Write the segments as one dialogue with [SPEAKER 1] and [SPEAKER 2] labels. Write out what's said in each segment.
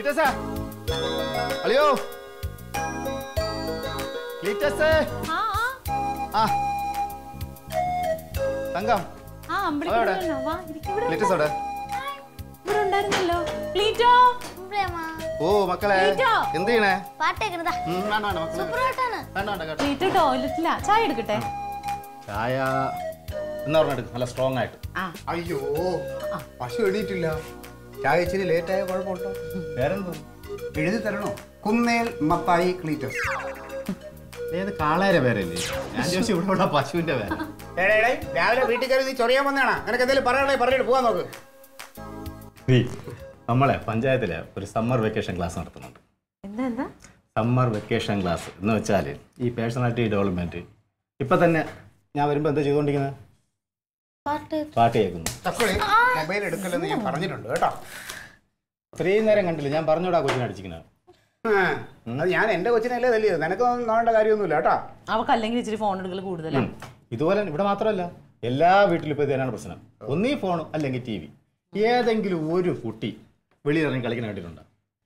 [SPEAKER 1] ക്ലീറ്റസേ അളിയോ ക്ലീറ്റസേ
[SPEAKER 2] ആ
[SPEAKER 1] ആ തങ്കം
[SPEAKER 2] ആ അമ്പിളി
[SPEAKER 1] അതെവിടെ?
[SPEAKER 2] ഇവിടെ വാ ഇരിക്ക് ഇവിടെ
[SPEAKER 1] ക്ലീറ്റസ് അവിടെ
[SPEAKER 2] ഇവിടെ ഉണ്ടായിരുന്നല്ലോ ക്ലീറ്റോ
[SPEAKER 1] ഓ മക്കളെ
[SPEAKER 2] ക്ലീറ്റോ.
[SPEAKER 1] എന്ത് ചെയ്യണേ
[SPEAKER 3] പാട്ടേക്കുന്നതാ
[SPEAKER 1] ഉം, വേണ്ട വേണ്ട മക്കളെ
[SPEAKER 3] സൂപ്പറായിട്ടാണ്
[SPEAKER 1] വേണ്ട വേണ്ട കേട്ടോ
[SPEAKER 2] ക്ലീറ്റോ ടോയ്ലറ്റിലാ ചായ എടുക്കട്ടെ
[SPEAKER 1] ചായ എന്ന് പറഞ്ഞെടുക്കും നല്ല സ്ട്രോങ് ആയിട്ട്
[SPEAKER 2] ആ
[SPEAKER 4] അയ്യോ പശു എണീറ്റില്ല ചായ ഇച്ചിരി ലേറ്റ് ആയ കുഴപ്പമുണ്ടോ
[SPEAKER 1] വേറെന്തോ
[SPEAKER 4] എഴുതി തരണോ കുന്നേൽ മത്തായി ക്ലീറ്റസ്
[SPEAKER 1] ഏത് കാളേരെ പേരല്ലേ ഞാൻ ചോദിച്ചു ഇവിടെ ഉള്ള പശുവിന്റെ പേര്
[SPEAKER 4] രാവിലെ വീട്ടിൽ കയറി നീ ചൊറിയാൻ വന്നേണാ നിനക്ക് എന്തെങ്കിലും പറയാനുള്ളത് പറഞ്ഞിട്ട് പോവാൻ നോക്ക്
[SPEAKER 1] നമ്മളെ പഞ്ചായത്തിലെ ഒരു സമ്മർ വെക്കേഷൻ ക്ലാസ് നടത്തുന്നുണ്ട്
[SPEAKER 2] എന്താ എന്താ
[SPEAKER 1] സമ്മർ വെക്കേഷൻ ക്ലാസ് എന്ന് വെച്ചാൽ ഈ പേഴ്സണാലിറ്റി ഡെവലപ്മെന്റ് ഇപ്പൊ തന്നെ ഞാൻ വരുമ്പോൾ എന്താ ചെയ്തുകൊണ്ടിരിക്കുന്നത്
[SPEAKER 3] പാട്ട്
[SPEAKER 1] പാട്ട് കേൾക്കുന്നു
[SPEAKER 4] തക്കളി മൊബൈൽ എടുക്കല്ലെന്ന് ഞാൻ പറഞ്ഞിട്ടുണ്ട് കേട്ടോ
[SPEAKER 1] ഇത്രയും നേരം കണ്ടില്ല ഞാൻ പറഞ്ഞോടാ കൊച്ചിനെ അടിച്ചിരിക്കുന്നത്
[SPEAKER 4] ആ, അത് ഞാൻ എന്റെ കൊച്ചിനല്ലേ തല്ലിയത് നിനക്ക് കാണേണ്ട കാര്യമൊന്നുമില്ല കേട്ടോ
[SPEAKER 2] അവക്ക് അല്ലെങ്കിൽ ഇച്ചിരി ഫോൺ എടുക്കൽ കൂടുതലാണ്
[SPEAKER 1] ഇതുപോലെ ഇവിടെ മാത്രമല്ല എല്ലാ വീട്ടിലും ഇപ്പോൾ ഇതന്നെയാണ് പ്രശ്നം ഒന്നീ ഫോൺ അല്ലെങ്കിൽ ടി വി ഏതെങ്കിലും ഒരു കുട്ടി വെളിയിലിറങ്ങി കളിക്കുന്ന കണ്ടിട്ടുണ്ടോ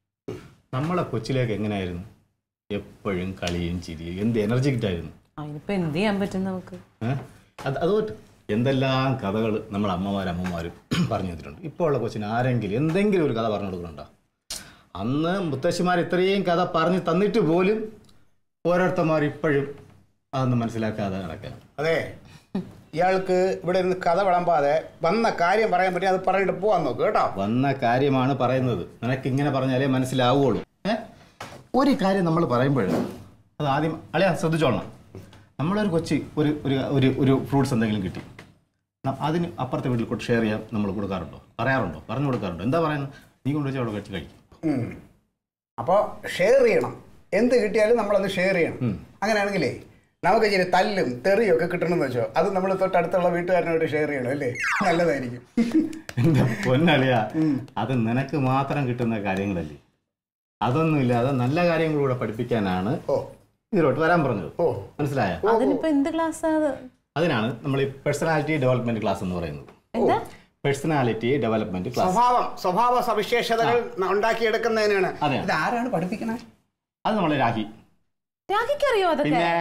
[SPEAKER 1] നമ്മളെ കൊച്ചിലേക്ക് എങ്ങനെയായിരുന്നു എപ്പോഴും കളിയും ചിരിയും എന്ത് എനർജറ്റിക് ആയിരുന്നു
[SPEAKER 2] അതിനിപ്പോ എന്ത് ചെയ്യാൻ പറ്റും നമുക്ക്
[SPEAKER 1] ഏ? അത് അതുകൊണ്ട് എന്തെല്ലാം കഥകൾ നമ്മൾ അമ്മമാരും അമ്മമാരും പറഞ്ഞു തന്നിട്ടുണ്ട് ഇപ്പോൾ ഉള്ള കൊച്ചിന് ആരെങ്കിലും എന്തെങ്കിലും ഒരു കഥ പറഞ്ഞു കൊടുക്കുന്നുണ്ടോ അന്ന് മുത്തശ്ശിമാർ ഇത്രയും കഥ പറഞ്ഞു തന്നിട്ട് പോലും ഓരോരുത്തന്മാർ ഇപ്പോഴും അതൊന്നും മനസ്സിലാക്കാതെ നടക്കുക
[SPEAKER 4] അതെ ഇയാൾക്ക് ഇവിടെ ഇരുന്ന് കഥ വിളമ്പാതെ വന്ന കാര്യം പറയാൻ പറ്റി അത് പറഞ്ഞിട്ട് പോവാൻ നോക്ക് കേട്ടോ
[SPEAKER 1] വന്ന കാര്യമാണ് പറയുന്നത് നിനക്ക് ഇങ്ങനെ പറഞ്ഞാലേ മനസ്സിലാവുള്ളൂ ഏ? ഒരു കാര്യം നമ്മൾ പറയുമ്പോൾ അത് ആദ്യം അളിയാ ശ്രദ്ധിച്ചോളണം നമ്മളൊരു കൊച്ചി ഒരു ഒരു ഒരു ഒരു ഫ്രൂട്ട്സ് എന്തെങ്കിലും കിട്ടി ന- അതിന് അപ്പുറത്തെ വീട്ടിൽ കൊണ്ട് ഷെയർ ചെയ്യാൻ നമ്മൾ കൊടുക്കാറുണ്ടോ പറയാറുണ്ടോ പറഞ്ഞു കൊടുക്കാറുണ്ടോ എന്താ പറയുന്നത് നീ കൊണ്ടുവച്ച് അവിടെ കഴിച്ച് കഴിക്കും
[SPEAKER 4] ഉം. അപ്പൊ ഷെയർ ചെയ്യണം എന്ത് കിട്ടിയാലും നമ്മളത് ഷെയർ ചെയ്യണം അങ്ങനെയാണെങ്കിലേ നമുക്ക് ഇച്ചിരി തല്ലും തെറിയും ഒക്കെ കിട്ടണമെന്ന് വെച്ചോ അത് നമ്മൾ തൊട്ടടുത്തുള്ള വീട്ടുകാരനോട് ഷെയർ ചെയ്യണം അല്ലേ നല്ലതായിരിക്കും
[SPEAKER 1] എന്താ പൊന്നളിയാ അത് നിനക്ക് മാത്രം കിട്ടുന്ന കാര്യങ്ങളല്ലേ അതൊന്നുമില്ല അത് നല്ല കാര്യങ്ങളൂടെ പഠിപ്പിക്കാനാണ്
[SPEAKER 4] ഓ
[SPEAKER 1] ഇതിലോട്ട് വരാൻ പറഞ്ഞത്
[SPEAKER 4] ഓ
[SPEAKER 1] മനസ്സിലായ
[SPEAKER 2] അതിനിപ്പോ എന്ത് ക്ലാസ്സാ അത്
[SPEAKER 1] അതിനാണ് നമ്മൾ ഈ പേഴ്സണാലിറ്റി ഡെവലപ്മെന്റ് ക്ലാസ് എന്ന് പറയുന്നത്
[SPEAKER 2] എന്താ
[SPEAKER 1] പേഴ്സണാലിറ്റി ഡെവലപ്മെന്റ് ക്ലാസ്
[SPEAKER 4] സ്വഭാവം സ്വഭാവ സവിശേഷതകൾ ന- ഉണ്ടാക്കിയെടുക്കുന്നതിനാണ്
[SPEAKER 1] അതെ.
[SPEAKER 4] ഇത് ആരാണ് പഠിപ്പിക്കണേ
[SPEAKER 1] അത് നമ്മളെ രാഖി
[SPEAKER 2] രാഖിക്കറിയോ അതൊക്കെ
[SPEAKER 1] പിന്നെ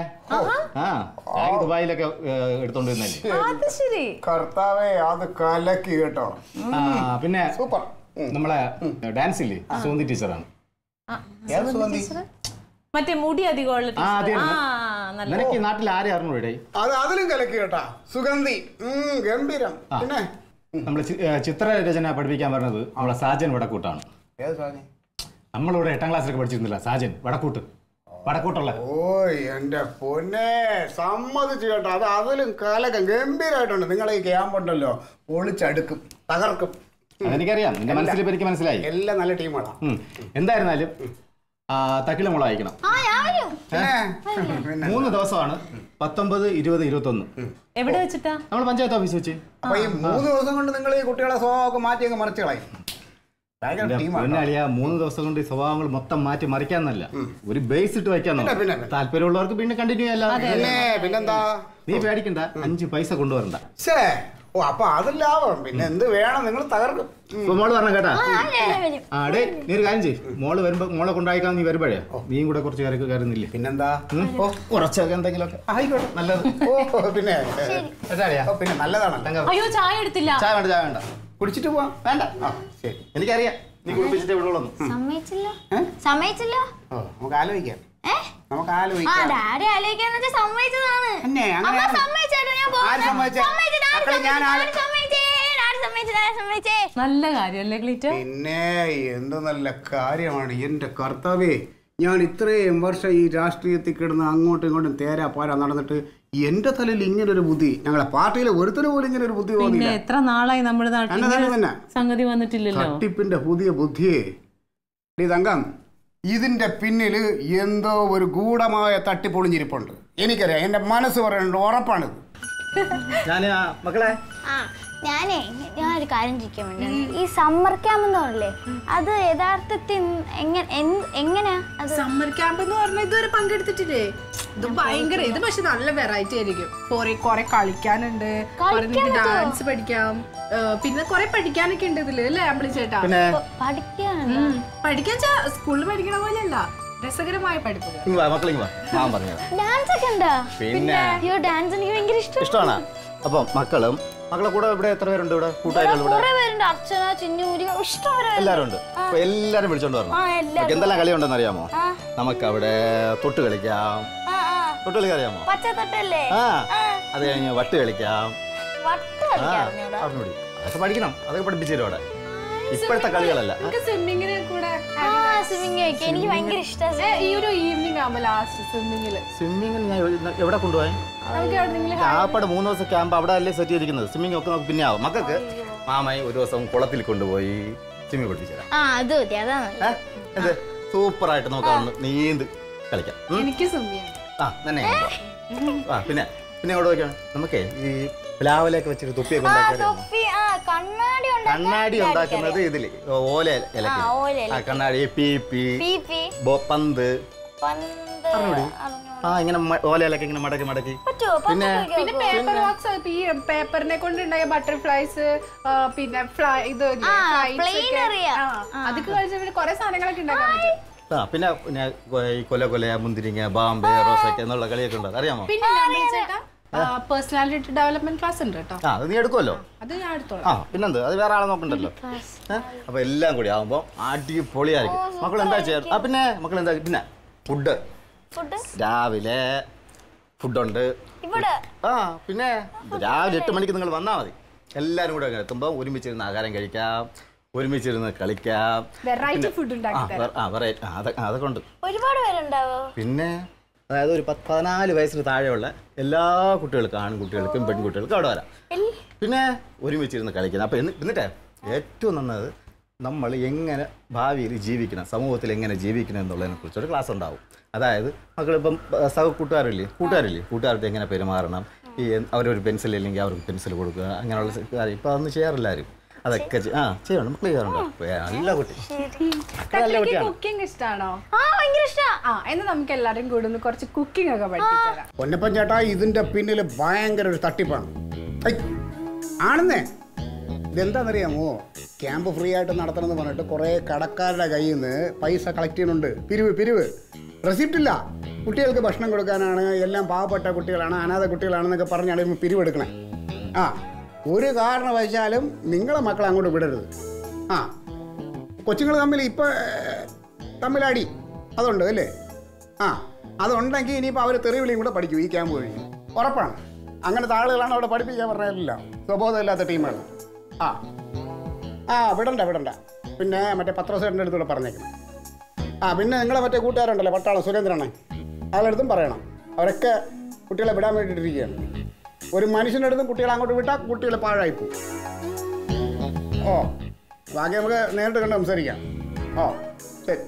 [SPEAKER 1] ആ രാഖി ദുബായിലൊക്കെ ഏഹ്, എടുത്തോണ്ടിരുന്നല്ലേ
[SPEAKER 2] അത് ശരി
[SPEAKER 4] കർത്താവേ അത് കലക്കി കേട്ടോ
[SPEAKER 1] ആ, പിന്നെ
[SPEAKER 4] സൂപ്പർ ഉം.
[SPEAKER 1] നമ്മളെ ഡാൻസ് ഇല്ലേ സുഗന്ധി ടീച്ചറാണ്
[SPEAKER 2] ആ,
[SPEAKER 4] ഏത് സുഗന്ധി?
[SPEAKER 2] ടീച്ചറ്? മറ്റേ മുടി അധികമുള്ള
[SPEAKER 1] ആ
[SPEAKER 2] ടീച്ചറ്.
[SPEAKER 1] അതെയാണ്
[SPEAKER 2] ആ നല്ല
[SPEAKER 1] നിനക്ക് ഈ നാട്ടിൽ ആരെ അറിഞ്ഞൂടെ
[SPEAKER 4] അത് അതിലും കലക്കി കേട്ടാ സുഗന്ധി ഉം, ഗംഭീരം പിന്നെ
[SPEAKER 1] നമ്മളെ ചി- ഏഹ്, ചിത്രരചന പഠിപ്പിക്കാൻ പറഞ്ഞത് നമ്മളെ സാജൻ വടക്കൂട്ടാണ്
[SPEAKER 4] ഏത് സ്വാമി
[SPEAKER 1] നമ്മളിവിടെ എട്ടാം ക്ലാസ്സിലൊക്കെ പഠിച്ചിരുന്നില്ല സാജൻ വടക്കൂട്ട് വടക്കൂട്ടുള്ള
[SPEAKER 4] ഓയ് എന്റെ പൊന്നെ സമ്മതിച്ചു കേട്ടോ അത് അതിലും കലക്കം ഗംഭീരമായിട്ടുണ്ട് നിങ്ങളെ ഈ ക്യാമ്പുണ്ടല്ലോ ഒളിച്ചടുക്കും തകർക്കും
[SPEAKER 1] അതെനിക്കറിയാം നിന്റെ മനസ്സിൽ ഇപ്പൊ എനിക്ക് മനസ്സിലായി
[SPEAKER 4] എല്ലാം നല്ല ടീമാണ്
[SPEAKER 1] ഉം. എന്തായിരുന്നാലും ആ, തക്കില മുള അയക്കണം
[SPEAKER 3] ആ ഞാൻ വരും
[SPEAKER 4] പിന്നെ പിന്നെ
[SPEAKER 1] മൂന്ന് ദിവസമാണ് പത്തൊമ്പത് ഇരുപത് ഇരുപത്തൊന്ന്
[SPEAKER 2] എവിടെ വെച്ചിട്ടാ
[SPEAKER 1] നമ്മൾ പഞ്ചായത്ത് ഓഫീസ് വെച്ച്
[SPEAKER 4] അപ്പൊ ഈ മൂന്ന് ദിവസം കൊണ്ട് നിങ്ങൾ ഈ കുട്ടികളെ സ്വഭാവമൊക്കെ മാറ്റി അങ്ങ് മറിച്ച് കളയും ഭയങ്കര ടീമാണ്
[SPEAKER 1] പൊന്നാളിയ മൂന്ന് ദിവസം കൊണ്ട് ഈ സ്വഭാവങ്ങൾ മൊത്തം മാറ്റി മറിക്കാന്നല്ല ഒരു ബേസ് ഇട്ട് വയ്ക്കാൻ
[SPEAKER 4] പിന്നെ, പിന്നെ, പിന്നെ.
[SPEAKER 1] താല്പര്യമുള്ളവർക്ക് പിന്നെ കണ്ടിന്യൂ അല്ല
[SPEAKER 4] പിന്നെ പിന്നെന്താ
[SPEAKER 1] നീ പേടിക്കണ്ട അഞ്ച് പൈസ കൊണ്ടുവരണ്ട
[SPEAKER 4] ഛേ ഓ അപ്പൊ അത് ലാഭം പിന്നെ എന്ത് വേണം നിങ്ങൾ തകർക്കും ഉം.
[SPEAKER 1] ഇപ്പൊ മോള് പറഞ്ഞ കേട്ടാ
[SPEAKER 3] ആ ഞാൻ വരും
[SPEAKER 1] ആ ഡേ നീ ഒരു കാര്യം ചെയ്യ് മോള് വരുമ്പോ മോളെ കൊണ്ടായിക്കാൻ നീ വരുമ്പോഴേ നീയും കൂടെ കുറച്ച് കയറി കയറുന്നില്ലേ
[SPEAKER 4] പിന്നെന്താ
[SPEAKER 1] ഓ കുറച്ചൊക്കെ എന്തെങ്കിലുമൊക്കെ
[SPEAKER 4] ആയിക്കോട്ടെ
[SPEAKER 1] നല്ലത്
[SPEAKER 4] ഓ പിന്നെ
[SPEAKER 1] കേട്ടാളിയാ
[SPEAKER 4] ഓ, പിന്നെ നല്ലതാണ്
[SPEAKER 1] തങ്കം.
[SPEAKER 2] അയ്യോ ചായ എടുത്തില്ല
[SPEAKER 1] ചായ വേണ്ട ചായ വേണ്ട
[SPEAKER 4] കുടിച്ചിട്ട് പോവാം
[SPEAKER 1] വേണ്ട
[SPEAKER 4] ആ ശരി
[SPEAKER 1] എനിക്കറിയാം നീ കുടിപ്പിച്ചിട്ടേ വിടുള്ളൂ
[SPEAKER 3] സമ്മതിച്ചില്ല
[SPEAKER 4] ഏ?
[SPEAKER 3] സമ്മതിച്ചില്ല
[SPEAKER 4] ഓ നമുക്ക് ആലോചിക്കാം
[SPEAKER 3] ഏ
[SPEAKER 4] നമുക്ക്
[SPEAKER 3] ആ
[SPEAKER 4] ആലോചിക്കാം
[SPEAKER 3] ഡാഡി ആലോചിക്കാന്ന് വെച്ചാൽ സമ്മതിച്ചതാണ്
[SPEAKER 4] തന്നെ,
[SPEAKER 3] അമ്മ
[SPEAKER 4] അങ്ങനെയാണ്.
[SPEAKER 3] സമ്മതിച്ചേട്ടോ ഞാൻ
[SPEAKER 4] ആര്
[SPEAKER 3] പോകുന്നത്.
[SPEAKER 4] സമ്മതിച്ചേ?
[SPEAKER 3] സമ്മതിച്ചു, ഡാഡി
[SPEAKER 4] മക്കളെ, ഞാൻ
[SPEAKER 3] സമ്മതിച്ചു,
[SPEAKER 4] ആര്-
[SPEAKER 3] ഡാഡി സമ്മതിച്ചേ, ഡാഡി സമ്മതിച്ചു, ഡാഡി സമ്മതിച്ചേ.
[SPEAKER 2] നല്ല കാര്യമല്ലേ ക്ലീറ്റോ
[SPEAKER 4] പിന്നെ എന്ത് നല്ല കാര്യമാണ് എൻ്റെ കർത്താവേ ഞാൻ ഇത്രയും വർഷം ഈ രാഷ്ട്രീയത്തിൽ കിടന്ന് അങ്ങോട്ടും ഇങ്ങോട്ടും തേരാ പോരാ നടന്നിട്ട് എൻ്റെ തലയിൽ ഇങ്ങനെ ഒരു ബുദ്ധി ഞങ്ങളെ പാർട്ടിയിലെ ഒരുത്തന് പോലും ഇങ്ങനെ ഒരു ബുദ്ധി
[SPEAKER 2] പിന്നെ
[SPEAKER 4] തോന്നിയില്ല
[SPEAKER 2] എത്ര നാളായി നമ്മുടെ നാട്ടിൽ
[SPEAKER 4] തന്നെ, തന്നെ,
[SPEAKER 2] ഇങ്ങനെ
[SPEAKER 4] തന്നെ.
[SPEAKER 2] സംഗതി വന്നിട്ടില്ലല്ലോ
[SPEAKER 4] തട്ടിപ്പിന്റെ പുതിയ ബുദ്ധിയെ ഡി തങ്കം ഇതിന്റെ പിന്നിൽ എന്തോ ഒരു ഗൂഢമായ തട്ടിപ്പൊളിഞ്ഞിരിപ്പുണ്ട് എനിക്കറിയാം എൻ്റെ മനസ്സ് പറയുന്നുണ്ട് ഉറപ്പാണിത്
[SPEAKER 1] ഞാൻ മക്കളെ
[SPEAKER 3] ആ ഞാനേ ഞാൻ ഒരു കാര്യം ചോദിക്കാൻ വേണ്ടി ഈ സമ്മർ ക്യാമ്പ് എന്ന് പറഞ്ഞില്ലേ അത് യഥാർത്ഥത്തിൽ എങ്ങനെ എങ്ങനെയാ അത്
[SPEAKER 2] സമ്മർ ക്യാമ്പ് എന്ന് പറഞ്ഞാൽ ഇതുവരെ പങ്കെടുത്തിട്ടില്ലേ ഇത് ഭയങ്കര ഇത് പക്ഷെ നല്ല വെറൈറ്റി ആയിരിക്കും കുറെ കുറെ കളിക്കാനുണ്ട് കുറെ നിങ്ങൾക്ക് ഡാൻസ് പഠിക്കാം ഏ, പിന്നെ കുറെ പഠിക്കാനൊക്കെ ഉണ്ട് ഇതില് അല്ലേ അമ്പിളി ചേട്ടാ
[SPEAKER 1] പിന്നെ
[SPEAKER 3] പഠിക്കാനുണ്ടോ
[SPEAKER 2] ഉം. പഠിക്കാൻ സ്കൂളിൽ പഠിക്കണ പോലെയല്ല രസകരമായ പഠിപ്പുകൾ
[SPEAKER 1] ഇങ്ങ് വാ മക്കളെ ഇങ്ങ് വാ ഞാൻ പറഞ്ഞു
[SPEAKER 3] ഡാൻസ് ഒക്കെ ഉണ്ടോ
[SPEAKER 1] പിന്നെ
[SPEAKER 3] അയ്യോ ഡാൻസ് എനിക്ക് ഭയങ്കര ഇഷ്ടം
[SPEAKER 1] ഇഷ്ടമാണ് അപ്പം മക്കളും മക്കളെ കൂടെ ഇവിടെ എത്ര പേരുണ്ട് ഇവിടെ കൂട്ടുകാരികൾ ഇവിടെ
[SPEAKER 3] കുറെ പേരുണ്ട് അർച്ചന ചിന്നൂരി ഇഷ്ടം പോലെ പേരുണ്ട്.
[SPEAKER 1] എല്ലാരും ഉണ്ട് അപ്പൊ എല്ലാരും വിളിച്ചോണ്ട് വരണം
[SPEAKER 3] ആ എല്ലാരും
[SPEAKER 1] നമുക്ക് എന്തെല്ലാം കളിയുണ്ടെന്ന് അറിയാമോ
[SPEAKER 3] ആ.
[SPEAKER 1] നമുക്ക് അവിടെ തൊട്ട് കളിക്കാം
[SPEAKER 3] ആ ആ
[SPEAKER 1] തൊട്ട് കളിക്കാൻ അറിയാമോ
[SPEAKER 3] പച്ചത്തൊട്ടല്ലേ
[SPEAKER 1] ആ അത് കഴിഞ്ഞ് വട്ട് കളിക്കാം
[SPEAKER 3] വട്ട്
[SPEAKER 1] ആ
[SPEAKER 3] കളിക്കാൻ അറിഞ്ഞൂടാ
[SPEAKER 1] അറിഞ്ഞൂടി അതൊക്കെ പഠിക്കണം അതൊക്കെ പഠിപ്പിച്ചു തരും അവിടെ ഇപ്പോഴത്തെ കളികളല്ല
[SPEAKER 2] നമുക്ക് സ്വിമ്മിങ്ങിന് കൂടെ
[SPEAKER 3] ആ സ്വിമ്മിങ് ഒക്കെ എനിക്ക് ഭയങ്കര ഇഷ്ടമാണ്
[SPEAKER 2] ഏ, ഈ ഒരു ഈവനിങ് ആവുമ്പോ ലാസ്റ്റ് സ്വിമ്മിങ്ങില്
[SPEAKER 1] സ്വിമ്മിങ്ങിന് ഞാൻ എവിടെ- എവിടെ കൊണ്ടുപോയി
[SPEAKER 2] നമുക്ക് എവിടെയെങ്കിലും
[SPEAKER 1] ആപ്പാട് മൂന്ന് ദിവസം ക്യാമ്പ് അവിടെ അല്ലേ സെറ്റ് ചെയ്തിരിക്കുന്നത് സ്വിമ്മിങ് ഒക്കെ നമുക്ക് പിന്നെ ആവും മക്കൾക്ക് മാമായി ഒരു ദിവസം കുളത്തിൽ കൊണ്ടുപോയി സ്വിമ്മിങ് പഠിപ്പിച്ചു തരാം
[SPEAKER 3] ആ അത് മതി അതാണ്
[SPEAKER 1] ഏ? എന്ത് സൂപ്പറായിട്ട് നമുക്ക് അവിടെ നീന്ത് കളിക്കാം ഉം?
[SPEAKER 2] എനിക്ക് സ്വിമ്മിയാണ്
[SPEAKER 1] ആ തന്നെ ആ പിന്നെ പിന്നെ എവിടെ നോക്കിയാണ് നമുക്കേ ഈ പ്ലാവിലേക്ക് വെച്ചിട്ട് തൊപ്പിയൊക്കെ ഉണ്ടാക്കിയാലോ
[SPEAKER 3] തൊപ്പി ആ കണ്ണാടി ഉണ്ടാക്കാൻ
[SPEAKER 1] കണ്ണാടി ഉണ്ടാക്കുന്നത് ഇതില് ഓല ഇലക്കില്
[SPEAKER 3] ആ, ഓല
[SPEAKER 1] ആ കണ്ണാടി പി പി
[SPEAKER 3] പി പി
[SPEAKER 1] ബോ- പന്ത്
[SPEAKER 3] പന്ത്
[SPEAKER 1] അറിഞ്ഞൂടി?
[SPEAKER 3] അറിഞ്ഞൂടാ.
[SPEAKER 1] ആ ഇങ്ങനെ മ- ഓല ഇലക്കി ഇങ്ങനെ മടക്കി മടക്കി
[SPEAKER 3] പറ്റുമോ
[SPEAKER 1] പിന്നെ
[SPEAKER 2] പിന്നെ പേപ്പർ വർക്ക്സ് ഈ പേപ്പറിനെ കൊണ്ട് ഉണ്ടായ ബട്ടർഫ്ലൈസ് പിന്നെ fly- ഇത് ഇല്ലേ,
[SPEAKER 3] ആ,
[SPEAKER 2] flights
[SPEAKER 3] plane
[SPEAKER 2] ഒക്കെ.
[SPEAKER 3] അറിയാം.
[SPEAKER 2] ആ, അതൊക്കെ കളിച്ച പിന്നെ കുറെ സാധനങ്ങളൊക്കെ ഉണ്ടാക്കാൻ പറ്റും
[SPEAKER 1] ആ പിന്നെ പിന്നെ കൊ- ഈ കൊല കൊല മുന്തിരിങ്ങ ബാമ്പ് റോസൊക്കെ എന്നുള്ള കളിയൊക്കെ ഉണ്ട് അറിയാമോ
[SPEAKER 2] പിന്നെ ഞാൻ ചേട്ടാ പേഴ്സണാലിറ്റി ഡെവലപ്മെന്റ് ക്ലാസ് ഉണ്ട് കേട്ടോ
[SPEAKER 1] ആ അത് നീ എടുക്കുമല്ലോ
[SPEAKER 2] അത് ഞാൻ എടുത്തോളാം
[SPEAKER 1] ആ പിന്നെന്ത് അത് വേറെ ആളെ നോക്കണ്ടല്ലോ ഏ? അപ്പൊ എല്ലാം കൂടി ആവുമ്പോ അടിപൊളിയായിരിക്കും മക്കൾ എന്താ ചെയ്യാറ് ആ പിന്നെ മക്കൾ എന്താ പിന്നെ ഫുഡ്
[SPEAKER 3] ഫുഡ്
[SPEAKER 1] രാവിലെ ഫുഡുണ്ട്
[SPEAKER 3] ഇവിടെ
[SPEAKER 1] ആ പിന്നെ രാവിലെ എട്ട് മണിക്ക് നിങ്ങൾ വന്നാൽ മതി എല്ലാവരും കൂടെ അങ്ങ് എത്തുമ്പോൾ ഒരുമിച്ചിരുന്ന് ആഹാരം കഴിക്കാം ഒരുമിച്ചിരുന്ന് കളിക്കാം
[SPEAKER 2] വെറൈറ്റി ഫുഡ്
[SPEAKER 1] ആ
[SPEAKER 2] ഉണ്ടാക്കി തരാം
[SPEAKER 1] വേ- ആ വെറൈ ആ, അതൊക്കെ അതൊക്കെ ഉണ്ട്
[SPEAKER 3] ഒരുപാട് പേരുണ്ടാവോ
[SPEAKER 1] പിന്നെ അതായത് ഒരു പത്ത് പതിനാല് വയസ്സിന് താഴെയുള്ള എല്ലാ കുട്ടികൾക്കും ആൺകുട്ടികൾക്കും പെൺകുട്ടികൾക്കും അവിടെ വരാം പിന്നെ ഒരുമിച്ചിരുന്ന് കളിക്കുന്നത് അപ്പോൾ എന്ന് എന്നിട്ടേ ഏറ്റവും നന്നത് നമ്മൾ എങ്ങനെ ഭാവിയിൽ ജീവിക്കണം സമൂഹത്തിൽ എങ്ങനെ ജീവിക്കണം എന്നുള്ളതിനെ കുറിച്ചൊരു ക്ലാസ് ഉണ്ടാവും അതായത് മക്കളിപ്പം ഏഹ്, സഹ കൂട്ടുകാരില്ലേ കൂട്ടുകാരില്ലേ കൂട്ടുകാരുടെ എങ്ങനെ പെരുമാറണം ഈ എൻ- അവരൊരു പെൻസിൽ ഇല്ലെങ്കിൽ അവർക്ക് പെൻസിൽ കൊടുക്കുക അങ്ങനെയുള്ള സ- കാര്യം ഇപ്പം അതൊന്നും ചെയ്യാറില്ല ആരും അതൊക്കെ ചെയ്- ആ ചെയ്യണം മക്കൾ ചെയ്യാറുണ്ടോ ഏ, നല്ല കുട്ടി നല്ല കുട്ടിയാണ്
[SPEAKER 2] കുക്കിംഗ് ഇഷ്ടമാണോ
[SPEAKER 3] ആ ഭയങ്കര ഇഷ്ടാ
[SPEAKER 2] ആ എന്നാ നമുക്ക് എല്ലാവരും കൂടെ ഒന്ന് കുറച്ച് കുക്കിംഗ് ഒക്കെ പഠിപ്പിച്ചു തരാം
[SPEAKER 4] പൊന്നപ്പൻ ചേട്ടാ ഇതിന്റെ പിന്നിൽ ഭയങ്കര ഒരു തട്ടിപ്പാണ് ഹൈ, ആണെന്നേ ഇതെന്താണെന്നറിയാമോ ക്യാമ്പ് ഫ്രീ ആയിട്ട് നടത്തണമെന്ന് പറഞ്ഞിട്ട് കുറേ കടക്കാരുടെ കയ്യിൽ നിന്ന് പൈസ കളക്ട് ചെയ്യുന്നുണ്ട് പിരിവ് പിരിവ് റെസിപ്റ്റ് ഇല്ല കുട്ടികൾക്ക് ഭക്ഷണം കൊടുക്കാനാണ് എല്ലാം പാവപ്പെട്ട കുട്ടികളാണ് അനാഥ കുട്ടികളാണെന്നൊക്കെ പറഞ്ഞാണ് ഇവർ പിരിവെടുക്കണേ ആ ഒരു കാരണവശാലും നിങ്ങളെ മക്കളെ അങ്ങോട്ട് വിടരുത് ആ കൊച്ചുങ്ങൾ തമ്മിൽ ഇപ്പോൾ തമ്മിലടി അതുണ്ട് അല്ലേ ആ അതുണ്ടെങ്കിൽ ഇനിയിപ്പോൾ അവർ തെറിവിളിയും കൂടെ പഠിക്കും ഈ ക്യാമ്പ് കഴിഞ്ഞ് ഉറപ്പാണ് അങ്ങനത്തെ ആളുകളാണ് അവിടെ പഠിപ്പിക്കാൻ പറഞ്ഞില്ല സ്വബോധമില്ലാത്ത ടീമാണ് ആ ആ വിടണ്ട വിടണ്ട പിന്നെ മറ്റേ പത്രസേട്ടൻ്റെ അടുത്തൂടെ പറഞ്ഞേക്കണം ആ പിന്നെ നിങ്ങളെ മറ്റേ കൂട്ടുകാരുണ്ടല്ലോ പട്ടാളം സുരേന്ദ്രനെ അയാളടുത്തും പറയണം അവരൊക്കെ കുട്ടികളെ വിടാൻ വേണ്ടിയിട്ടിരിക്കുകയാണ് ഒരു മനുഷ്യൻ്റെ അടുത്തും കുട്ടികളെ അങ്ങോട്ട് വിട്ടാൽ കുട്ടികൾ പാഴായിപ്പോവും ഓ ബാക്കി നമുക്ക് നേരിട്ട് കണ്ട് സംസാരിക്കാം ഓ ശരി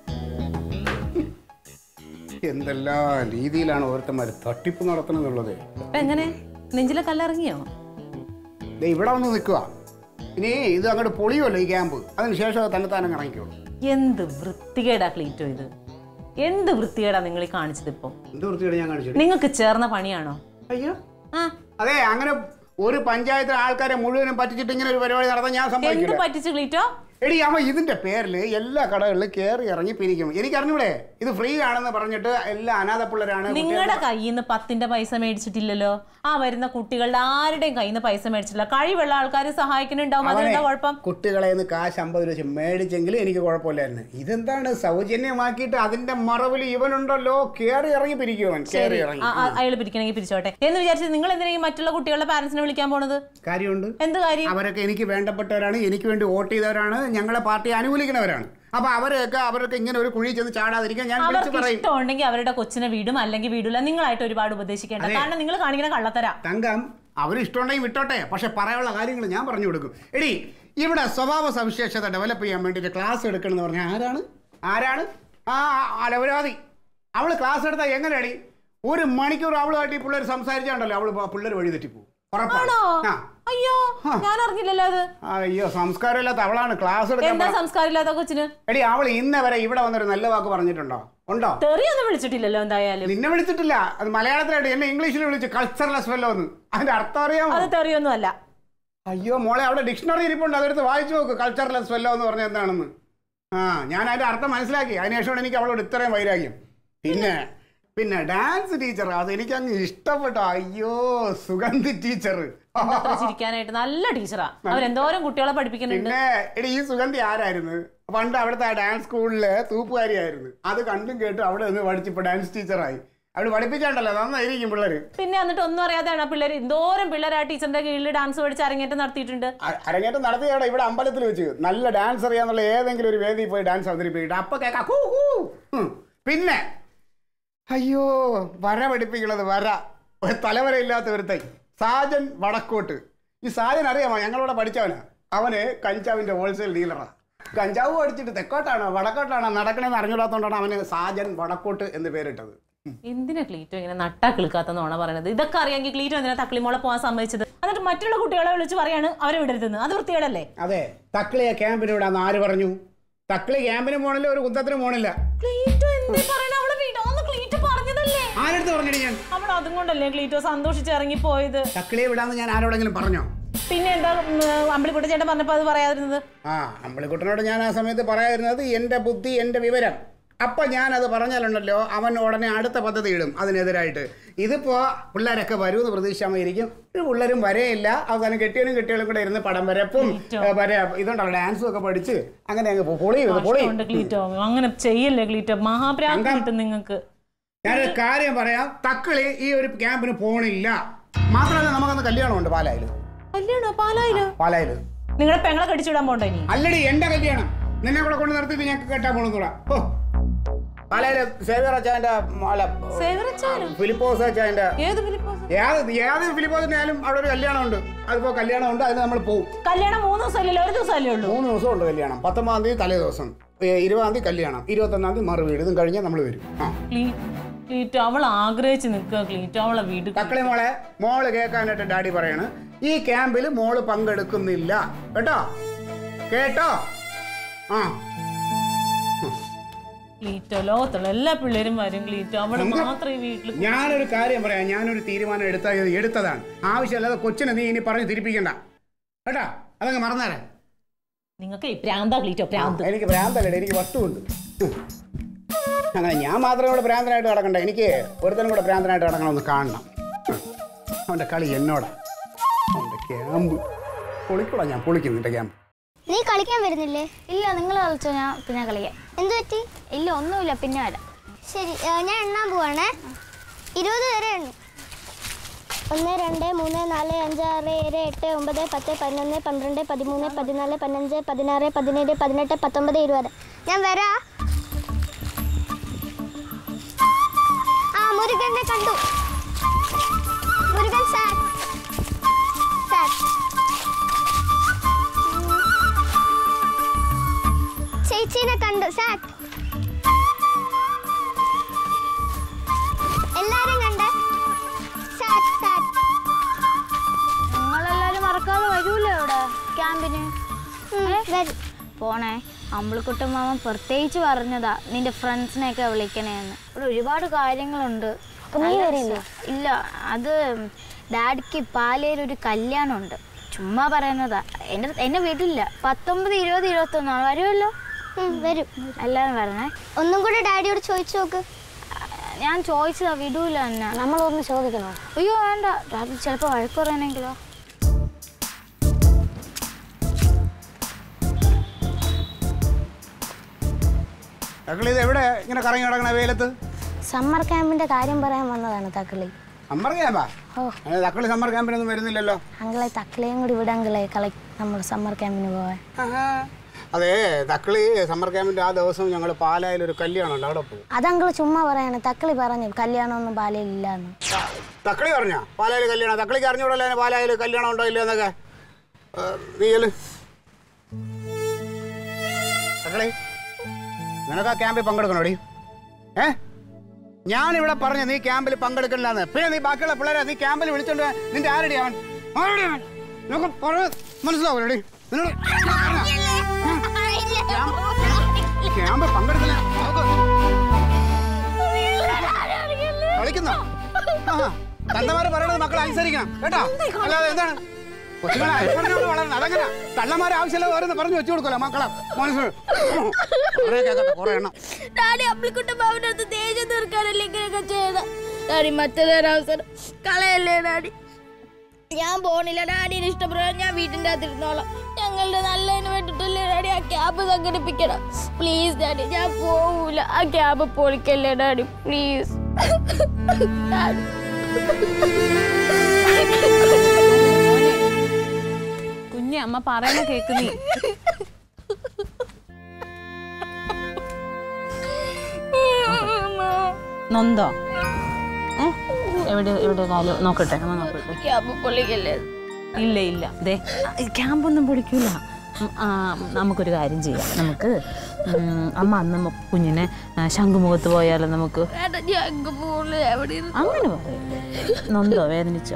[SPEAKER 4] എന്തെല്ലാം രീതിയിലാണ് ഓരോരുത്തന്മാർ തട്ടിപ്പ് നടത്തണമെന്നുള്ളത്
[SPEAKER 2] അപ്പൊ എങ്ങനെ നെഞ്ചിലെ കല്ലിറങ്ങിയോ
[SPEAKER 4] ദേ ഇവിടെ വന്ന് നിൽക്കുക ഇനി ഇത് അങ്ങോട്ട് പൊളിയുമല്ലോ ഈ ക്യാമ്പ് അതിന് ശേഷം അത് തന്നെത്താനം ഇറങ്ങിക്കോളൂ
[SPEAKER 2] എന്ത് വൃത്തികേടാ ക്ലീറ്റോ ഇത് എന്ത് വൃത്തികേടാ നിങ്ങൾ ഈ കാണിച്ചത് ഇപ്പൊ
[SPEAKER 4] എന്ത് വൃത്തിയാണ് ഞാൻ കാണിച്ചത്
[SPEAKER 2] നിങ്ങൾക്ക് ചേർന്ന പണിയാണോ
[SPEAKER 4] അയ്യോ
[SPEAKER 2] ആ
[SPEAKER 4] അതെ അങ്ങനെ ഒരു പഞ്ചായത്തിലെ ആൾക്കാരെ മുഴുവനും പറ്റിച്ചിട്ട് ഇങ്ങനെ ഒരു പരിപാടി നടത്താൻ ഞാൻ
[SPEAKER 2] എന്ത്
[SPEAKER 4] സമ്മതിക്കില്ല
[SPEAKER 2] പറ്റിച്ചു ക്ലീറ്റോ
[SPEAKER 4] എടി അമ്മ ഇതിന്റെ പേരിൽ എല്ലാ കടകളിലും കയറി ഇറങ്ങി പിരിക്കും എനിക്ക് അറിഞ്ഞൂടെ ഇത് ഫ്രീ ആണെന്ന് പറഞ്ഞിട്ട് എല്ലാ അനാഥ പിള്ളേരാണ്
[SPEAKER 2] നിങ്ങളുടെ കയ്യിൽ നിന്ന് പത്തിന്റെ പൈസ മേടിച്ചിട്ടില്ലല്ലോ ആ വരുന്ന കുട്ടികളുടെ ആരുടെയും കയ്യിൽ നിന്ന് പൈസ മേടിച്ചിട്ടില്ല കഴിവുള്ള ആൾക്കാർ സഹായിക്കുന്നുണ്ടാവും അതിനെന്താ കുഴപ്പം
[SPEAKER 4] കുട്ടികളെ നിന്ന് കാശ് അമ്പത് രൂപ വെച്ച് മേടിച്ചെങ്കിൽ എനിക്ക് കുഴപ്പമില്ലായിരുന്നു ഇതെന്താണ് സൗജന്യമാക്കിയിട്ട് അതിന്റെ മറവിൽ ഇവനുണ്ടല്ലോ കയറി ഇറങ്ങി പിരിക്കും അവൻ കയറി ഇറങ്ങി
[SPEAKER 2] അയാൾ പിരിക്കണമെങ്കിൽ പിരിച്ചോട്ടെ എന്ന് വിചാരിച്ച് നിങ്ങൾ എന്തിനാ മറ്റുള്ള കുട്ടികളുടെ പാരന്റ്സിനെ വിളിക്കാൻ പോണത്
[SPEAKER 4] കാര്യമുണ്ട്
[SPEAKER 2] എന്ത് കാര്യം
[SPEAKER 4] അവരൊക്കെ എനിക്ക് വേണ്ടപ്പെട്ടവരാണ് എനിക്ക് വേണ്ടി വോട്ട് ചെയ്തവരാണ് ഞങ്ങളെ പാർട്ടി അനുകൂലിക്കുന്നവരാണ് അപ്പൊ അവരൊക്കെ അവരൊക്കെ ഇങ്ങനെ ഒരു കുഴി ചെന്ന് ചാടാതിരിക്കാൻ ഞാൻ വിളിച്ചു
[SPEAKER 2] അവർക്ക്
[SPEAKER 4] പറയും
[SPEAKER 2] ഇഷ്ടമുണ്ടെങ്കിൽ അവരുടെ കൊച്ചിനെ വീടും അല്ലെങ്കിൽ വീടില്ല നിങ്ങളായിട്ട് ഒരുപാട് ഉപദേശിക്കേണ്ട കാരണം നിങ്ങൾ കാണിക്കുന്ന കള്ളത്തര
[SPEAKER 4] തങ്കം അവരിഷ്ടമുണ്ടെങ്കിൽ വിട്ടോട്ടെ പക്ഷെ പറയാനുള്ള കാര്യങ്ങൾ ഞാൻ പറഞ്ഞു കൊടുക്കും എടി ഇവിടെ സ്വഭാവ സവിശേഷത ഡെവലപ്പ് ചെയ്യാൻ വേണ്ടിയിട്ട് ക്ലാസ് എടുക്കണം എന്ന് പറഞ്ഞാൽ ആരാണ് ആരാണ് ആ അലവരാതി അവൾ ക്ലാസ് എടുത്താൽ എങ്ങനെയാടി ഒരു മണിക്കൂർ അവളുമായിട്ട് ഈ പിള്ളേർ സംസാരിച്ചാണ്ടല്ലോ അവള് പിള്ളേർ വഴി തെറ്റിപ്പോവും ഉറപ്പാണ്.
[SPEAKER 5] ആണോ
[SPEAKER 4] ആ.
[SPEAKER 5] അയ്യോ ഞാൻ അറിഞ്ഞില്ലല്ലോ അത്
[SPEAKER 4] അയ്യോ സംസ്കാരമില്ലാത്ത അവളാണ് ക്ലാസ് എടുക്കാൻ
[SPEAKER 5] എന്താ
[SPEAKER 4] പറ-
[SPEAKER 5] സംസ്കാരമില്ലാത്ത കൊച്ചിന്
[SPEAKER 4] എടി അവൾ ഇന്ന വരെ ഇവിടെ വന്നൊരു നല്ല വാക്ക് പറഞ്ഞിട്ടുണ്ടോ ഉണ്ടോ
[SPEAKER 5] തെറിയൊന്നും വിളിച്ചിട്ടില്ലല്ലോ എന്തായാലും
[SPEAKER 4] നിന്നെ വിളിച്ചിട്ടില്ല അത് മലയാളത്തിലായിട്ട് എന്നെ ഇംഗ്ലീഷിൽ വിളിച്ച് കൾച്ചർലെസ് ഫെല്ലോ എന്ന് അതിന്റെ അർത്ഥം അറിയാമോ
[SPEAKER 5] അത് തെറിയൊന്നും അല്ല
[SPEAKER 4] അയ്യോ മോളെ അവിടെ ഡിക്ഷണറി ഇരിപ്പുണ്ട് അതെടുത്ത് വായിച്ചു നോക്ക് കൾച്ചർലെസ് ഫെല്ലോ എന്ന് പറഞ്ഞ എന്താണെന്ന് ആ ഞാൻ അതിന്റെ അർത്ഥം മനസ്സിലാക്കി അതിനുശേഷമാണ് എനിക്ക് അവളോട് ഇത്രയും വൈരാഗ്യം പിന്നെ പിന്നെ ഡാൻസ് ടീച്ചർ അത് എനിക്ക് അങ്ങ് ഇഷ്ടപ്പെട്ടു അയ്യോ സുഗന്ധി ടീച്ചർ
[SPEAKER 5] അത്ര ചിരിക്കാനായിട്ട് നല്ല ടീച്ചറാ അവരെന്തോരം കുട്ടികളെ പഠിപ്പിക്കുന്നുണ്ട്
[SPEAKER 4] പിന്നെ എടി ഈ സുഗന്ധി ആരായിരുന്നു പണ്ട് അവിടുത്തെ ആ ഡാൻസ് സ്കൂളിലെ തൂപ്പുകാരിയായിരുന്നു അത് കണ്ടും കേട്ടും അവിടെ നിന്ന് പഠിച്ചിപ്പോ ഡാൻസ് ടീച്ചറായി അവിടെ പഠിപ്പിച്ചാണ്ടല്ലോ നന്നായിരിക്കും പിള്ളേര്
[SPEAKER 5] പിന്നെ എന്നിട്ട് ഒന്നും അറിയാതെയാണ് പിള്ളേർ എന്തോരം പിള്ളേർ ആ ടീച്ചറിന്റെ കീഴിൽ ഡാൻസ് പഠിച്ച് അരങ്ങേറ്റം നടത്തിയിട്ടുണ്ട്
[SPEAKER 4] അ- അരങ്ങേറ്റം നടത്തിയാണ് ഇവിടെ അമ്പലത്തിൽ വെച്ച് നല്ല ഡാൻസ് അറിയാന്നുള്ള ഏതെങ്കിലും ഒരു വേദിയിൽ പോയി ഡാൻസ് അവതരിപ്പിക്കട്ടെ അപ്പൊ കേൾക്കാം ഹൂ, ഹൂ. ഉം. പിന്നെ അയ്യോ വര പഠിപ്പിക്കണത് വര ഒരു തലവര ഇല്ലാത്ത ഒരുത്തൈ സാജൻ വടക്കോട്ട് ഈ സാജൻ അറിയാമോ ഞങ്ങളിവിടെ പഠിച്ചവനാ അവന് കഞ്ചാവിന്റെ ഹോൾസെയിൽ ഡീലറാ കഞ്ചാവ് പഠിച്ചിട്ട് തെക്കോട്ടാണോ വടക്കോട്ടാണോ നടക്കണേന്ന് അറിഞ്ഞൂടാത്തോണ്ടാണ് അവന് സാജൻ വടക്കോട്ട് എന്ന് പേരിട്ടത്
[SPEAKER 5] എന്തിനാ ക്ലീറ്റോ ഇങ്ങനെ നട്ടാ കിളുക്കാത്ത നോണ പറയണത് ഇതൊക്കെ അറിയാമെങ്കിൽ ക്ലീറ്റോ എന്തിനാ തക്ലിമോളെ പോകാൻ സമ്മതിച്ചത് എന്നിട്ട് മറ്റുള്ള കുട്ടികളെ വിളിച്ച് പറയാണ് അവരെ വിടരുതെന്ന് അത് വൃത്തികേടല്ലേ
[SPEAKER 4] അതെ തക്കളിയെ ക്യാമ്പിന് വിടാന്ന് ആര് പറഞ്ഞു തക്കളി ക്യാമ്പിന് പോണില്ല ഒരു കുന്തത്തിന് പോണില്ല
[SPEAKER 5] ക്ലീറ്റോ എന്തേ പറയണ അവളെ വിടാന്ന് ക്ലീറ്റോ പറഞ്ഞതല്ലേ
[SPEAKER 4] ആരെടുത്ത് പറഞ്ഞിട്ട് ഞാൻ
[SPEAKER 5] അവൾ അതും കൊണ്ടല്ലേ ക്ലീറ്റോ സന്തോഷിച്ച് ഇറങ്ങി പോയത്
[SPEAKER 4] തക്കളിയെ വിടാന്ന് ഞാൻ ആരോടെങ്കിലും പറഞ്ഞോ
[SPEAKER 5] പിന്നെ എന്താ അമ്പിളിക്കുട്ട ചേട്ടൻ പറഞ്ഞപ്പോ അത് പറയാതിരുന്നത്
[SPEAKER 4] ആ അമ്പളിക്കുട്ടനോട് ഞാൻ ആ സമയത്ത് പറയാതിരുന്നത് എൻ്റെ ബുദ്ധി എൻ്റെ വിവരം അപ്പം ഞാനത് പറഞ്ഞാലുണ്ടല്ലോ അവൻ ഉടനെ അടുത്ത പദ്ധതി ഇടും അതിനെതിരായിട്ട് ഇതിപ്പോൾ പിള്ളേരൊക്കെ വരുമെന്ന് പ്രതീക്ഷിച്ചാൽ ഒരു പിള്ളേരും വരെയില്ല അവസാനം കെട്ടിയനും കെട്ടികളും കൂടെ ഇരുന്ന് പടം വരപ്പും ഏ, വര ഇതുണ്ടല്ലോ ഡാൻസും ഒക്കെ പഠിച്ച് അങ്ങനെ അങ്ങ് പോ- പൊളിയും ഇത് പൊളിയും
[SPEAKER 5] ഉണ്ട് ക്ലീറ്റോ അങ്ങനെ ചെയ്യല്ലേ ക്ലീറ്റോ മഹാപ്രാന്ത് കിട്ടും നിങ്ങൾക്ക്
[SPEAKER 4] ഞാനൊരു കാര്യം പറയാം തക്കളി ഈ ഒരു ക്യാമ്പിന് പോണില്ല മാത്രമല്ല നമുക്കൊന്ന് കല്യാണമുണ്ട് പാലായിൽ
[SPEAKER 5] കല്യാണോ പാലായിലോ
[SPEAKER 4] പാലായിൽ
[SPEAKER 5] നിങ്ങളുടെ പെങ്ങളെ കടിച്ചിടാൻ പോണ്ട ഇനി
[SPEAKER 4] അല്ലടി എന്റെ കല്യാണം നിന്നെ കൂടെ കൊണ്ട് നിർത്തിയിട്ട് ഞങ്ങൾക്ക് കേട്ടാ പോണെന്നൂടാ ഓ പാലായില് സേവിയർ അച്ചാന്റെ അല്ല
[SPEAKER 5] സേവരച്ചാലോ
[SPEAKER 4] ഫിലിപ്പോസ് അച്ചാന്റെ
[SPEAKER 5] ഏത് ഫിലിപ്പോസ്
[SPEAKER 4] ഏത് ഏത് ഫിലിപ്പോസിന്റെ ആയാലും അവിടെ ഒരു കല്യാണം ഉണ്ട് അതിപ്പോ കല്യാണം ഉണ്ട് അതിന് നമ്മൾ പോകും
[SPEAKER 5] കല്യാണം മൂന്ന് ദിവസമല്ലല്ലോ ഒരു ദിവസമല്ലേ ഉള്ളൂ
[SPEAKER 4] മൂന്ന് ദിവസം ഉണ്ട് കല്യാണം പത്തൊമ്പതാം തീയതി തലേ ദിവസം ഏ, ഇരുപതാം തീയതി കല്യാണം ഇരുപത്തൊന്നാം തീയതി മറുവീട് ഇതും കഴിഞ്ഞാൽ നമ്മൾ വരും ആ
[SPEAKER 5] ക്ലീ- ക്ലീറ്റോ അവൾ ആഗ്രഹിച്ച് നിൽക്കുക ക്ലീറ്റോ അവളെ വീട്
[SPEAKER 4] തക്കളി മോളെ മോള് കേൾക്കാനായിട്ട് ഡാഡി പറയാണ് ഈ ക്യാമ്പിൽ മോള് പങ്കെടുക്കുന്നില്ല കേട്ടോ കേട്ടോ ആ
[SPEAKER 5] ക്ലീറ്റോ ലോകത്തുള്ള എല്ലാ പിള്ളേരും വരും ക്ലീറ്റോ അവള് മാത്രം ഈ വീട്ടിൽ
[SPEAKER 4] ഞാനൊരു കാര്യം പറയാം ഞാനൊരു തീരുമാനം എടുത്ത എടുത്തതാണ് ആവശ്യമില്ലാതെ കൊച്ചിനെ നീ ഇനി പറഞ്ഞ് തിരിപ്പിക്കണ്ട കേട്ടാ അതങ്ങ് മറന്നേരെ
[SPEAKER 5] നിങ്ങൾക്ക് പ്രാന്താ ക്ലീറ്റോ പ്രാന്ത്
[SPEAKER 4] എനിക്ക് ഭ്രാന്തല്ലേ എനിക്ക് വസ്തുണ്ട് അങ്ങനെ ഞാൻ മാത്രമേ ഇവിടെ ഭ്രാന്തനായിട്ട് നടക്കണ്ട എനിക്ക് ഒരുത്തനും കൂടെ ഭ്രാന്തനായിട്ട് നടക്കണമെന്ന് കാണണം അവൻ്റെ കളി എന്നോടാ അവൻ്റെ ക്യാമ്പ് പൊളിക്കൂടാ ഞാൻ പൊളിക്കും നിന്റെ ക്യാമ്പ്
[SPEAKER 3] നീ കളിക്കാൻ വരുന്നില്ലേ ഇല്ല നിങ്ങൾ കളിച്ചോ ഞാൻ പിന്നെ കളിക്കാം എന്ത് പറ്റി ഇല്ല ഒന്നുമില്ല പിന്നെ വരാം ശരി ഏ, ഞാൻ എണ്ണാൻ പോവാണേ ഇരുപത് വരെ എണ്ണു ഒന്ന് രണ്ട് മൂന്ന് നാല് അഞ്ച് ആറ് ഏഴ് എട്ട് ഒമ്പത് പത്ത് പതിനൊന്ന് പന്ത്രണ്ട് പതിമൂന്ന് പതിനാല് പതിനഞ്ച് പതിനാറ് പതിനേഴ് പതിനെട്ട് പത്തൊമ്പത് ഇരുപത് ഞാൻ വരാ ആ മുരുകനെ കണ്ടു മുരുകൻ സാർ സാർ ചേച്ചീനെ കണ്ടു സാർ എല്ലാരും കണ്ട് സാർ സാർ
[SPEAKER 6] നിങ്ങളെല്ലാരും മറക്കാതെ വരൂലോ ഇവിടെ ക്യാമ്പിന്
[SPEAKER 3] വരും
[SPEAKER 6] പോണേ അമ്പിളിക്കുട്ടൻ മാമൻ പ്രത്യേകിച്ച് പറഞ്ഞതാ നിന്റെ ഫ്രണ്ട്സിനെയൊക്കെ വിളിക്കണേന്ന് ഇവിടെ ഒരുപാട് കാര്യങ്ങളുണ്ട്
[SPEAKER 3] നീ വരില്ലേ?
[SPEAKER 6] ഇല്ല അത് ഡാഡിക്ക് പാലയിൽ ഒരു കല്യാണമുണ്ട് ചുമ്മാ പറയുന്നതാ എൻ്റെ എൻ്റെ വീട്ടിലില്ല പത്തൊമ്പത് ഇരുപത് ഇരുപത്തൊന്നാണ് വരുമല്ലോ
[SPEAKER 3] ഉം, വരും
[SPEAKER 6] എല്ലാവരും വരണേ
[SPEAKER 3] ഒന്നും കൂടെ ഡാഡിയോട് ചോദിച്ചു നോക്ക്
[SPEAKER 6] ഞാൻ ചോദിച്ചതാ വിടൂല എന്നെ
[SPEAKER 3] നമ്മളൊന്ന് ചോദിക്കണോ
[SPEAKER 6] അയ്യോ വേണ്ട ഡാഡി ചിലപ്പോൾ വഴക്ക് പറയാനെങ്കിലോ
[SPEAKER 4] തക്കളി ഇത് എവിടെ ഇങ്ങനെ കറങ്ങി കിടക്കണ വെയിലത്ത്
[SPEAKER 3] സമ്മർ ക്യാമ്പിന്റെ കാര്യം പറയാൻ വന്നതാണ് തക്കളി
[SPEAKER 4] സമ്മർ ക്യാമ്പാ
[SPEAKER 3] ഓ
[SPEAKER 4] ഏ, തക്കളി സമ്മർ ക്യാമ്പിനൊന്നും വരുന്നില്ലല്ലോ
[SPEAKER 3] അങ്കിളെ തക്കളെയും കൂടി ഇവിടെ അങ്കിളെ കളി നമ്മൾ സമ്മർ ക്യാമ്പിന് പോവാൻ
[SPEAKER 4] ആഹാ. അതെ തക്കളി സമ്മർ ക്യാമ്പിന്റെ ആ ദിവസം ഞങ്ങൾ പാലായിൽ ഒരു കല്യാണം ഉണ്ട് അവിടെ പോകും
[SPEAKER 3] അത് അങ്കിള് ചുമ്മാ പറയാണ് തക്കളി പറഞ്ഞു കല്യാണമൊന്നും പാലയിൽ ഇല്ലാന്ന്
[SPEAKER 4] തക്കളി പറഞ്ഞ പാലായിൽ കല്യാണം തക്കളിക്ക് അറിഞ്ഞൂടല്ലോ അതിന് പാലായിൽ കല്യാണം ഉണ്ടോ ഇല്ലയോ എന്നൊക്കെ ഏ, നീ ചെല്ല്. തക്കളി നിനക്ക് ആ ക്യാമ്പിൽ പങ്കെടുക്കണോടി ഏ ഞാൻ ഇവിടെ പറഞ്ഞു നീ ക്യാമ്പിൽ പങ്കെടുക്കണില്ലെന്ന് പിന്നെ നീ ബാക്കിയുള്ള പിള്ളേരെ നീ ക്യാമ്പിൽ വിളിച്ചോണ്ട് വാ. നിന്റെ ആരടി അവൻ ആരടി അവൻ നിനക്ക് പറഞ്ഞ മനസ്സിലാവൂലടി നിന്നോട് ക്യാമ്പ് പങ്കെടുക്കില്ല കളിക്കുന്നോ തള്ളമാര് പറയണത് മക്കൾ അനുസരിക്കണം കേട്ടോ അല്ലാതെ എന്താണ് കൊച്ചുങ്ങളെ അനുസരണയോട് വളരണം അതങ്ങനെ തള്ളമാരെ ആവശ്യമില്ലാതെ ഓരോന്ന് പറഞ്ഞു വെച്ചു കൊടുക്കല്ലോ മക്കളെ മനസ്സിൽ കുറെ കേൾക്കട്ടെ കുറെ എണ്ണം
[SPEAKER 6] ഡാഡി അമ്പിളിക്കുട്ടൻ ബാബുന്റെ അടുത്ത് ദേഷ്യം തീർക്കാനല്ലേ ഇങ്ങനെയൊക്കെ ചെയ്യണം ഡാഡി മറ്റേതൊരു അവസരം കളയല്ലേ ഡാഡി ഞാൻ പോണില്ല ഡാഡിന് ഇഷ്ടപ്പെടുക ഞാൻ വീട്ടിൻ്റെ അകത്ത് ഇരുന്നോളാം ഞങ്ങളുടെ നല്ലതിന് വേണ്ടിട്ടല്ലേ ഡാഡി ആ ക്യാബ് സംഘടിപ്പിക്കണം പ്ലീസ് ഡാഡി ഞാൻ പോവൂല ആ ക്യാബ് പൊളിക്കല്ലേ ഡാഡി പ്ലീസ് ഡാഡി
[SPEAKER 5] കുഞ്ഞെ അമ്മ പറയുന്ന കേക്ക് നീ നൊന്തോ ഏ? എവിടെ എവിടെ കാലം നോക്കട്ടെ അമ്മ നോക്കട്ടെ
[SPEAKER 6] ക്യാബ് പൊളിക്കല്ലേ
[SPEAKER 5] ഇല്ല ഇല്ല ദേ ക്യാമ്പൊന്നും പൊടിക്കൂല ഉം, ആ, നമുക്കൊരു കാര്യം ചെയ്യാം നമുക്ക് ഉം, അമ്മ അന്ന് മ- കുഞ്ഞിനെ ആ, ശംഖുമുഖത്ത് പോയാലോ നമുക്ക്
[SPEAKER 6] വേണ്ട ഞാൻ അങ്ങ് പോകില്ല എവിടെ ഇരുന്ന്
[SPEAKER 5] അങ്ങനെ പറയല്ലേ നൊന്തോ വേദനിച്ചോ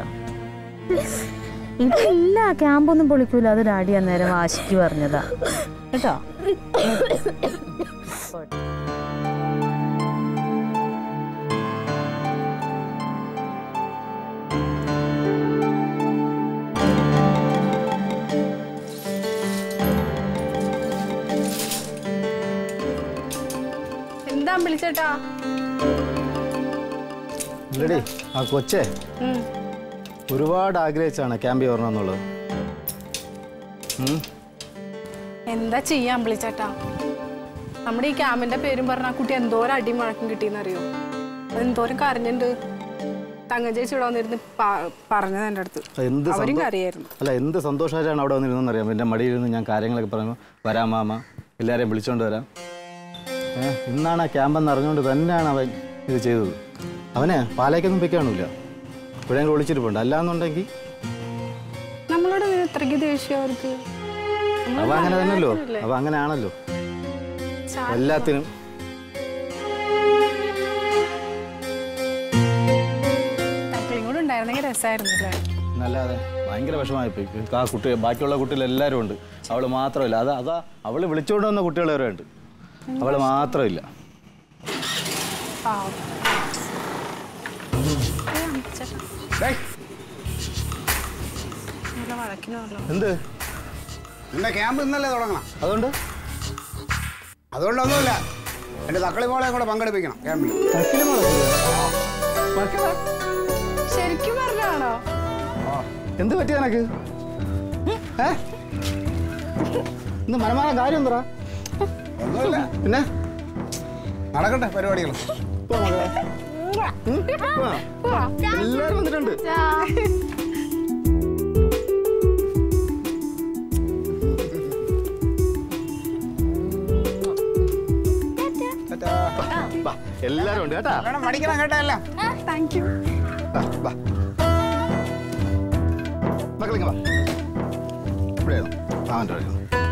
[SPEAKER 5] ഇല്ല ക്യാമ്പൊന്നും പൊളിക്കൂല അത് ഡാഡി അന്നേരം വാശിക്ക് പറഞ്ഞതാ കേട്ടോ
[SPEAKER 2] എന്താ വിളിച്ചേട്ടാ
[SPEAKER 1] ഇല്ലടി ആ കൊച്ചേ ഒരുപാട് ആഗ്രഹിച്ചാണ് ക്യാമ്പിൽ വരണം എന്നുള്ളത് ഉം.
[SPEAKER 2] എന്താ ചെയ്യാൻ വിളിച്ചേട്ടാ നമ്മുടെ ഈ ക്യാമ്പിന്റെ പേരും പറഞ്ഞ ആ കുട്ടി എന്തോരം അടിയും വഴക്കും കിട്ടിയെന്നറിയോ അത് എന്തോരം കരഞ്ഞിട്ടുണ്ട് തങ്ക ചേച്ചി ഇവിടെ വന്നിരുന്ന് പ- പറഞ്ഞത് എൻ്റെ അടുത്ത്
[SPEAKER 1] എന്ത്
[SPEAKER 2] അവരും
[SPEAKER 1] സന്തോ-
[SPEAKER 2] കരയായിരുന്നു
[SPEAKER 1] അല്ല എന്ത് സന്തോഷമായിട്ടാണ് അവിടെ വന്നിരുന്നെന്ന് അറിയാം എൻ്റെ മടിയിരുന്ന് ഞാൻ കാര്യങ്ങളൊക്കെ പറയുമ്പോൾ വരാം മാമ എല്ലാവരെയും വിളിച്ചോണ്ട് വരാം ഏ ഇന്നാണ് ആ ക്യാമ്പെന്ന് അറിഞ്ഞുകൊണ്ട് തന്നെയാണ് അവൻ ഇത് ചെയ്തത് അവനെ പാലേക്കൊന്നും വെക്കാണില്ല ഇവിടെയെങ്കിലും ഒളിച്ചിരിപ്പുണ്ട് അല്ലാന്നുണ്ടെങ്കിൽ
[SPEAKER 2] നമ്മളോട് ഇതിന് ഇത്രയ്ക്ക് ദേഷ്യം അവർക്ക്
[SPEAKER 1] അവ അങ്ങനെ തന്നെയല്ലോ അവ അങ്ങനെ ആണല്ലോ എല്ലാത്തിനും
[SPEAKER 2] ടക്ലിങ് കൂടെ ഉണ്ടായിരുന്നെങ്കിൽ രസമായിരുന്നു അല്ലേ
[SPEAKER 1] നല്ലാതെ ഭയങ്കര വിഷമമായിപ്പോയി ആ കുട്ടി ബാക്കിയുള്ള കുട്ടികൾ എല്ലാവരും ഉണ്ട് അവൾ മാത്രമില്ല അത് അതാ അവൾ വിളിച്ചുകൊണ്ട് വന്ന കുട്ടികൾ വരെ ഉണ്ട് അവൾ മാത്രമില്ല
[SPEAKER 2] പാവം
[SPEAKER 4] ഡേയ്,
[SPEAKER 2] നല്ല വഴക്കിന് പറഞ്ഞു
[SPEAKER 1] എന്ത്
[SPEAKER 4] നിന്റെ ക്യാമ്പ് ഇന്നല്ലേ തുടങ്ങണം
[SPEAKER 1] അതുകൊണ്ട്
[SPEAKER 4] അതുകൊണ്ടൊന്നുമില്ല എൻ്റെ തക്കളി മോളെ കൂടെ പങ്കെടുപ്പിക്കണം ക്യാമ്പിൽ
[SPEAKER 2] ശരിക്കും പറഞ്ഞാണോ
[SPEAKER 1] എന്ത് പറ്റി നിനക്ക് ഏ ഇന്ന് മനമാന കാര്യം എന്താ
[SPEAKER 4] ഒന്നുമില്ല
[SPEAKER 1] പിന്നെ
[SPEAKER 4] നടക്കട്ടെ പരിപാടികൾ
[SPEAKER 1] പോ മകളെ. ഉം? പോ. എല്ലാരും വന്നിട്ടുണ്ട് വാ, എല്ലാരും ഉണ്ട് കേട്ടാ
[SPEAKER 4] വേണം മടിക്കണം കേട്ടല്ല
[SPEAKER 2] താങ്ക് യു
[SPEAKER 1] വാ, വാ. മക്കളിങ്ങ് വാ ഇവിടെ അവൻ്റെ വഴി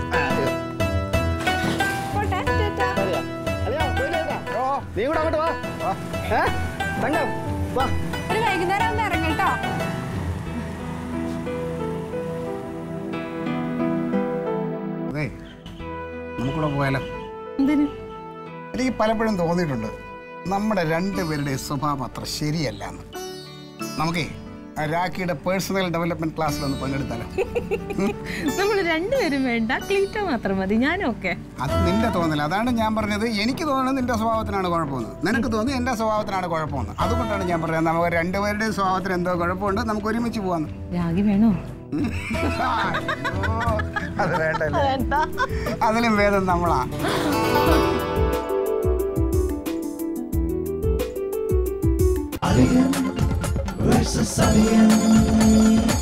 [SPEAKER 2] പോട്ടെ ചേട്ടാ
[SPEAKER 1] നീ കൂടെ അങ്ങോട്ട് വാ ഏ തങ്കം വാ
[SPEAKER 2] ഒരു വൈകുന്നേരം ഒന്ന് ഇറങ്ങിട്ടോ
[SPEAKER 4] അതെ നമുക്കൂടെ പോയാലോ
[SPEAKER 5] എന്തിന്
[SPEAKER 4] എനിക്ക് പലപ്പോഴും തോന്നിയിട്ടുണ്ട് നമ്മുടെ രണ്ടുപേരുടെ സ്വഭാവം അത്ര ശരിയല്ല എന്ന് നമുക്കേ ആ രാഖിയുടെ പേഴ്സണൽ ഡെവലപ്മെന്റ് ക്ലാസ്സിലൊന്ന് പങ്കെടുത്താലോ
[SPEAKER 5] നമ്മൾ രണ്ടുപേരും വേണ്ട ക്ലീറ്റോ മാത്രം മതി ഞാനും ഓക്കെ
[SPEAKER 4] അത് നിന്റെ തോന്നൽ അതാണ് ഞാൻ പറഞ്ഞത് എനിക്ക് തോന്നുന്നത് നിന്റെ സ്വഭാവത്തിനാണ് കുഴപ്പമെന്ന് നിനക്ക് തോന്നി എന്റെ സ്വഭാവത്തിനാണ് കുഴപ്പമെന്ന് അതുകൊണ്ടാണ് ഞാൻ പറഞ്ഞത് നമുക്ക് രണ്ടുപേരുടെയും സ്വഭാവത്തിന് എന്തോ കുഴപ്പമുണ്ട് നമുക്ക് ഒരുമിച്ച് പോവാന്ന്
[SPEAKER 5] രാഗി വേണോ
[SPEAKER 4] അയ്യോ, അത് വേണ്ടല്ലേ അതിലും ഭേദം നമ്മളാ
[SPEAKER 7] versus Alien.